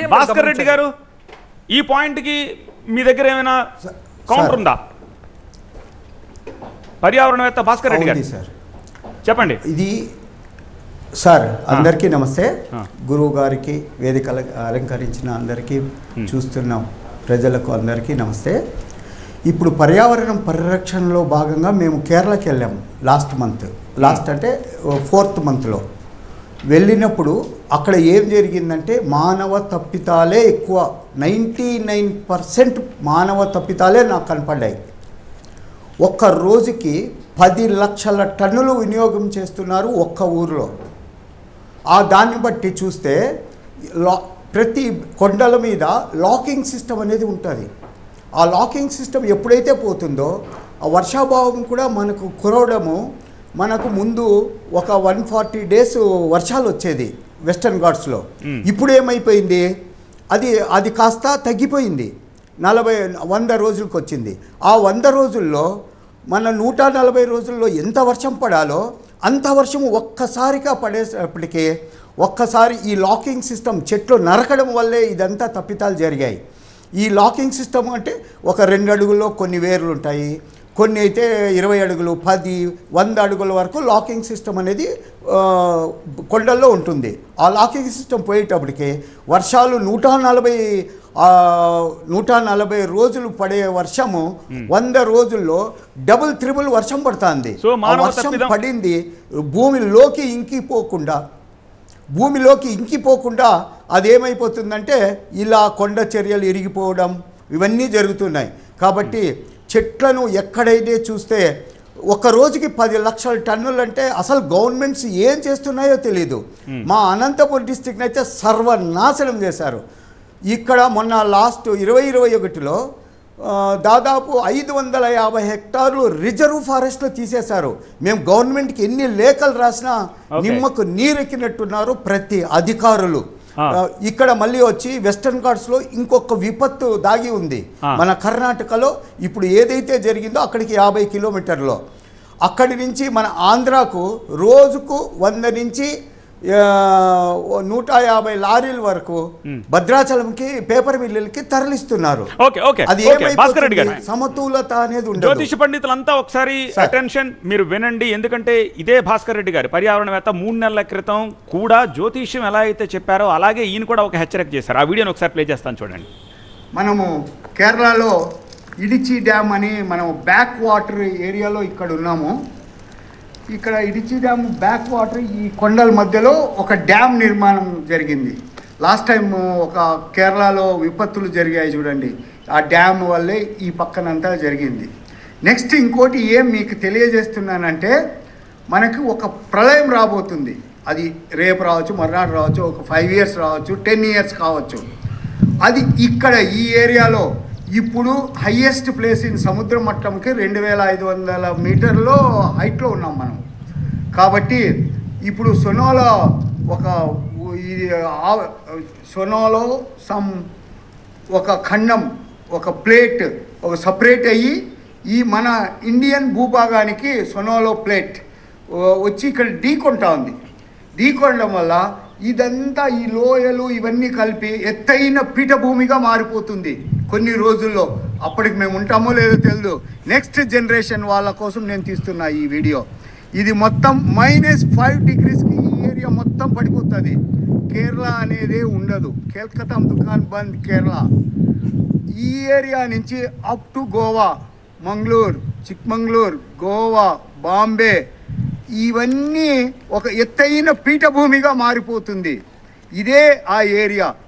మీరు భాస్కర్ రెడ్డి గారు ఈ పాయింట్ కి మీ దగ్గర ఏమైనా కౌంటర్ ఉందా పర్యావరణవేత్త భాస్కర్ రెడ్డి గారు అవును సార్ చెప్పండి ఇది సార్ అందరికీ నమస్తే ఆ. గురువు గారికి వేదిక అల- అలంకరించిన అందరికీ చూస్తున్న ప్రజలకు అందరికీ నమస్తే ఇప్పుడు పర్యావరణం పరిరక్షణలో భాగంగా మేము కేరళకి వెళ్ళాము లాస్ట్ మంత్ లాస్ట్ అంటే ఫోర్త్ మంత్లో వెళ్ళినప్పుడు అక్కడ ఏం జరిగిందంటే మానవ తప్పితాలే ఎక్కువ నైంటీ నైన్ పర్సెంట్ మానవ తప్పితాలే నాకు కనపడ్డాయి ఒక్క రోజుకి పది లక్షల టన్నులు వినియోగం చేస్తున్నారు ఒక్క ఊరిలో ఆ దాన్ని బట్టి చూస్తే లా ప్రతి కొండల మీద లాకింగ్ సిస్టమ్ అనేది ఉంటుంది ఆ లాకింగ్ సిస్టమ్ ఎప్పుడైతే పోతుందో ఆ వర్షాభావం కూడా మనకు కురవడము మనకు ముందు ఒక వన్ ఫార్టీ డేస్ వర్షాలు వచ్చేది వెస్టర్న్ ఘాట్స్లో ఇప్పుడు ఏమైపోయింది అది అది కాస్త తగ్గిపోయింది నలభై వంద రోజులకు వచ్చింది ఆ వంద రోజుల్లో మన నూట నలభై రోజుల్లో ఎంత వర్షం పడాలో అంత వర్షం ఒక్కసారిగా పడేటప్పటికీ ఒక్కసారి ఈ లాకింగ్ సిస్టమ్ చెట్లు నరకడం వల్లే ఇదంతా తప్పితాలు జరిగాయి ఈ లాకింగ్ సిస్టమ్ అంటే ఒక రెండు అడుగుల్లో కొన్ని వేర్లు ఉంటాయి కొన్ని అయితే ఇరవై అడుగులు పది వంద అడుగుల వరకు లాకింగ్ సిస్టమ్ అనేది ఆ, కొండల్లో ఉంటుంది ఆ లాకింగ్ సిస్టమ్ పోయేటప్పటికి వర్షాలు నూట నలభై ఆ, నూట నలభై రోజులు పడే వర్షము వంద రోజుల్లో డబుల్ త్రిబుల్ వర్షం పడుతుంది సో ఆ మానవ వర్షం తప్పిదం- పడింది భూమిలోకి ఇంకిపోకుండా భూమిలోకి ఇంకిపోకుండా అదేమైపోతుందంటే ఇలా కొండ చర్యలు ఇరిగిపోవడం ఇవన్నీ జరుగుతున్నాయి కాబట్టి చెట్లను ఎక్కడైతే చూస్తే ఒక రోజుకి పది లక్షల టన్నులు అంటే అసలు గవర్నమెంట్స్ ఏం చేస్తున్నాయో తెలియదు మా అనంతపురం డిస్టిక్ని అయితే సర్వనాశనం చేశారు ఇక్కడ మొన్న లాస్ట్ ఇరవై ఇరవై ఒకటిలో ఆ, దాదాపు ఐదు వందల యాభై హెక్టార్లు రిజర్వ్ ఫారెస్ట్లో తీసేశారు మేము గవర్నమెంట్కి ఎన్ని లేఖలు రాసినా Okay. నిమ్మకు నీరెక్కినట్టున్నారు ప్రతి అధికారులు ఆ. ఆ, ఇక్కడ మళ్ళీ వచ్చి వెస్టర్న్ ఘాట్స్లో ఇంకొక విపత్తు దాగి ఉంది ఆ. మన కర్ణాటకలో ఇప్పుడు ఏదైతే జరిగిందో అక్కడికి యాభై కిలోమీటర్లో అక్కడి నుంచి మన ఆంధ్రాకు రోజుకు వంద నుంచి ఆ, ఓ నూట యాభై లారీల వరకు భద్రాచలంకి పేపర్ మిల్లులకి తరలిస్తున్నారు ఓకే ఓకే అది ఓకే భాస్కర్ రెడ్డి గారు ఏమైపోతుంది సమతులత అనేది ఉండదు జ్యోతిష పండితులంతా ఒకసారి సార్. అటెన్షన్ మీరు వినండి ఎందుకంటే ఇదే భాస్కర్ రెడ్డి గారు పర్యావరణవేత్త మూడు నెలల క్రితం కూడా జ్యోతిష్యం ఎలా అయితే చెప్పారో అలాగే ఈయన కూడా ఒక హెచ్చరిక చేశారు ఆ వీడియోని ఒకసారి ప్లే చేస్తాను చూడండి మనము కేరళలో ఇడిచి డ్యామ్ అని మనం బ్యాక్ వాటర్ ఏరియాలో ఇక్కడ ఉన్నాము ఇక్కడ ఇడిచి డ్యామ్ బ్యాక్ వాటర్ ఈ కొండల మధ్యలో ఒక డ్యామ్ నిర్మాణం జరిగింది లాస్ట్ టైం ఒక కేరళలో విపత్తులు జరిగాయి చూడండి ఆ డ్యామ్ వల్లే ఈ పక్కనంతా జరిగింది నెక్స్ట్ ఇంకోటి ఏం మీకు తెలియజేస్తున్నానంటే మనకి ఒక ప్రళయం రాబోతుంది అది రేపు రావచ్చు మర్నాడు రావచ్చు ఒక ఫైవ్ ఇయర్స్ రావచ్చు టెన్ ఇయర్స్ కావచ్చు అది ఇక్కడ ఈ ఏరియాలో ఇప్పుడు హయ్యెస్ట్ ప్లేస్ ఇన్ సముద్ర మట్టంకి రెండు వేల ఐదు వందల మీటర్లో హైట్లో ఉన్నాం మనం కాబట్టి ఇప్పుడు సొనోలో ఒక ఇది ఆ- సొనోలో సమ్ ఒక ఖండం ఒక ప్లేట్ ఒక సపరేట్ అయ్యి ఈ మన ఇండియన్ భూభాగానికి సొనోలో ప్లేట్ ఓ, వచ్చి ఇక్కడ ఢీకొంటా ఉంది ఢీకొనడం వల్ల ఇదంతా ఈ లోయలు ఇవన్నీ కలిపి ఎత్తైన పీఠభూమిగా మారిపోతుంది కొన్ని రోజుల్లో అప్పటికి మేము ఉంటామో లేదో తెలియదు నెక్స్ట్ జనరేషన్ వాళ్ళ కోసం నేను తీస్తున్నా ఈ వీడియో ఇది మొత్తం మైనస్ ఫైవ్ డిగ్రీస్కి ఈ ఏరియా మొత్తం పడిపోతుంది కేరళ అనేదే ఉండదు కేల్కతా దుకాన్ బంద్ కేరళ ఈ ఏరియా నుంచి అప్ టు గోవా మంగళూరు చిక్మంగళూరు గోవా బాంబే ఇవన్నీ ఒక ఎత్తైన పీఠభూమిగా మారిపోతుంది ఇదే ఆ ఏరియా